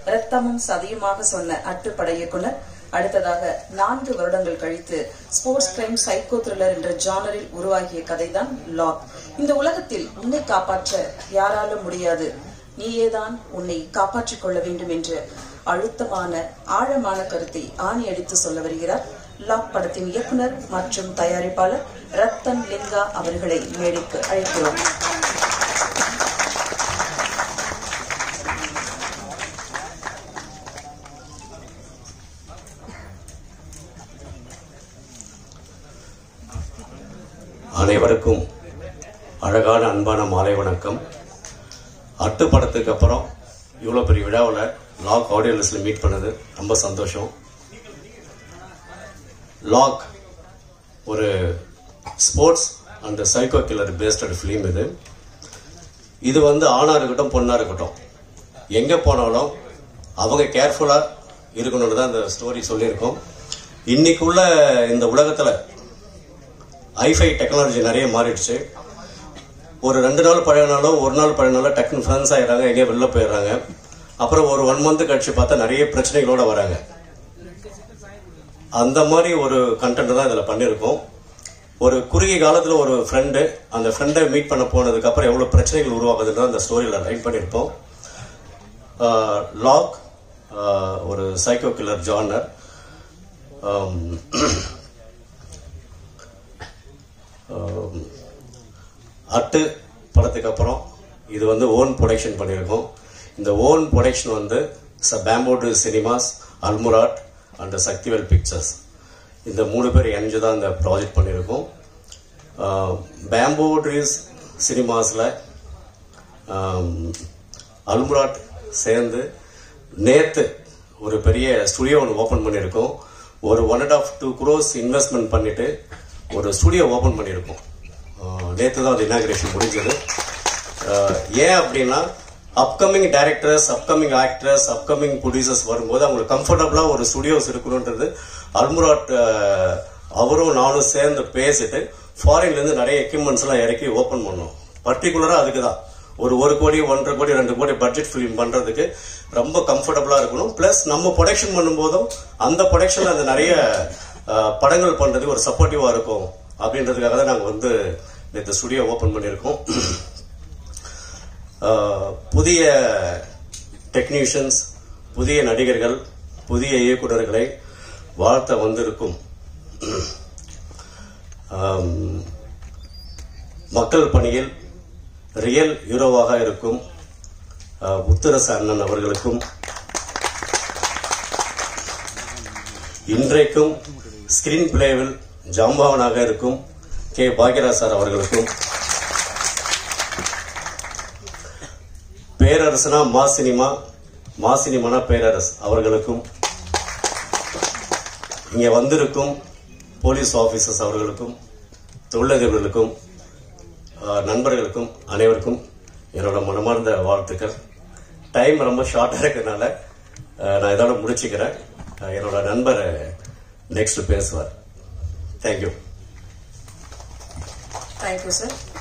ரத்தமும் சதியுமாக சொன்ன அட்டுப்பட இயக்குனர் அடுத்ததாக நான்கு வருடங்கள் கழித்து ஸ்போர்ட்ஸ் கிரைம் சைக்கோ த்ரில்லர் என்ற ஜானரில் உருவாகிய கதைதான் லாக் இந்த உலகத்தில் உன்னை காப்பாற்ற யாராலும் முடியாது நீயேதான் உன்னை காப்பாற்றிக் கொள்ள வேண்டும் என்ற அழுத்தமான ஆழமான கருத்தை ஆணி அடித்து சொல்ல வருகிறார் லாக் படத்தின் இயக்குனர் மற்றும் தயாரிப்பாளர் ரத்தன் லிங்கா அவர்களை மேடைக்கு அழைக்கிறோம் அனைவருக்கும் அழகான அன்பான மாலை வணக்கம் அட்டு படத்துக்கு அப்புறம் இவ்வளோ பெரிய விழாவில் லாக் ஆடியோ லிஸ்டில் மீட் பண்ணது ரொம்ப சந்தோஷம் லாக் ஒரு sports and psycho killer based film இது இது வந்து ஆணாக இருக்கட்டும் பொண்ணாக இருக்கட்டும் எங்கே போனாலும் அவங்க கேர்ஃபுல்லாக இருக்கணும்னு தான் இந்த ஸ்டோரி சொல்லியிருக்கோம் இன்னைக்குள்ள இந்த உலகத்தில் ஐஃபை டெக்னாலஜி நிறைய மாறிடுச்சு ஒரு ரெண்டு நாள் பழையனாலோ ஒரு நாள் பழையனாலோ டக்குன்னு ஃப்ரெண்ட்ஸ் ஆயிடுறாங்க எங்கேயோ வெளில போயிடுறாங்க அப்புறம் ஒரு ஒன் மந்த் கழிச்சு பார்த்தா நிறைய பிரச்சனைகளோட வராங்க அந்த மாதிரி ஒரு கண்டென்ட் தான் இதில் பண்ணியிருக்கோம் ஒரு குறுகிய காலத்தில் ஒரு ஃப்ரெண்டு அந்த ஃப்ரெண்டை மீட் பண்ண போனதுக்கு அப்புறம் எவ்வளோ பிரச்சனைகள் உருவாகுதுன்னு அந்த ஸ்டோரியில் ரைட் பண்ணியிருப்போம் லாக் ஒரு சைக்கோ கில்லர் ஜானர் அட்டு படத்துக்கு அப்புறம் இது வந்து ஓன் ப்ரொடக்ஷன் பண்ணியிருக்கோம் இந்த ஓன் ப்ரொடக்ஷன் வந்து ச பேம்போடு cinemas Almurad and Sakthivel pictures இந்த மூணு பேர் இணைஞ்சு தான் இந்த ப்ராஜெக்ட் பண்ணியிருக்கோம் பேம்போட்ரிஸ் சினிமாஸில் அல்முராட் சேர்ந்து நேற்று ஒரு பெரிய ஸ்டுடியோ ஒன்று ஓப்பன் பண்ணியிருக்கோம் ஒரு one and half two crores investment பண்ணிட்டு ஒரு ஸ்டுடியோ ஓப்பன் பண்ணியிருக்கோம் நேற்று தான் அது இனாகிரேஷன் முடிஞ்சது ஏன் அப்படின்னா upcoming directors upcoming actors upcoming producers வரும்போது அவங்களுக்கு கம்ஃபர்டபுளாக ஒரு ஸ்டுடியோஸ் இருக்கணுன்றது அல்முராட் அவரும் நானும் சேர்ந்து பேசிட்டு ஃபாரின்லேருந்து நிறைய எக்யூப்மெண்ட்ஸ் எல்லாம் இறக்கி ஓப்பன் பண்ணோம் பர்டிகுலராக அதுக்கு தான் ஒரு ஒரு கோடி ஒன்றரை கோடி ரெண்டு கோடி பட்ஜெட் ஃபிலிம் பண்ணுறதுக்கு ரொம்ப கம்ஃபர்டபுளாக இருக்கணும் ப்ளஸ் நம்ம ப்ரொடக்ஷன் பண்ணும்போதும் அந்த ப்ரொடக்ஷனில் அந்த நிறைய படங்கள் பண்ணுறதுக்கு ஒரு சப்போர்ட்டிவாக இருக்கும் அப்படின்றதுக்காக தான் நாங்கள் வந்து நேற்று ஸ்டுடியோ ஓப்பன் பண்ணியிருக்கோம் புதிய டெக்னீஷியன்ஸ் புதிய நடிகர்கள் புதிய இயக்குநர்களை வாழ்த்த வந்திருக்கும் மக்கள் பணியில் ரியல் ஹீரோவாக இருக்கும் முத்துரச அண்ணன் அவர்களுக்கும் இன்றைக்கும் ஸ்கிரீன் பிளேவில் ஜாம்பவனாக இருக்கும் கே பாக்யராஜ் சார் அவர்களுக்கும் பேரரசனா மா சினிமா மா சினிமானா பேரரசு அவர்களுக்கும் இங்கே வந்திருக்கும் போலீஸ் ஆபீசர்ஸ் அவர்களுக்கும் தொழிலதிபர்களுக்கும் நண்பர்களுக்கும் அனைவருக்கும் என்னோட மனமார்ந்த வாழ்த்துக்கள் டைம் ரொம்ப ஷார்ட்டாக இருக்கிறதுனால நான் இதோட முடிச்சுக்கிறேன் என்னோட நண்பர் நெக்ஸ்ட் பேசுவார் தேங்க்யூ தேங்க்யூ சார்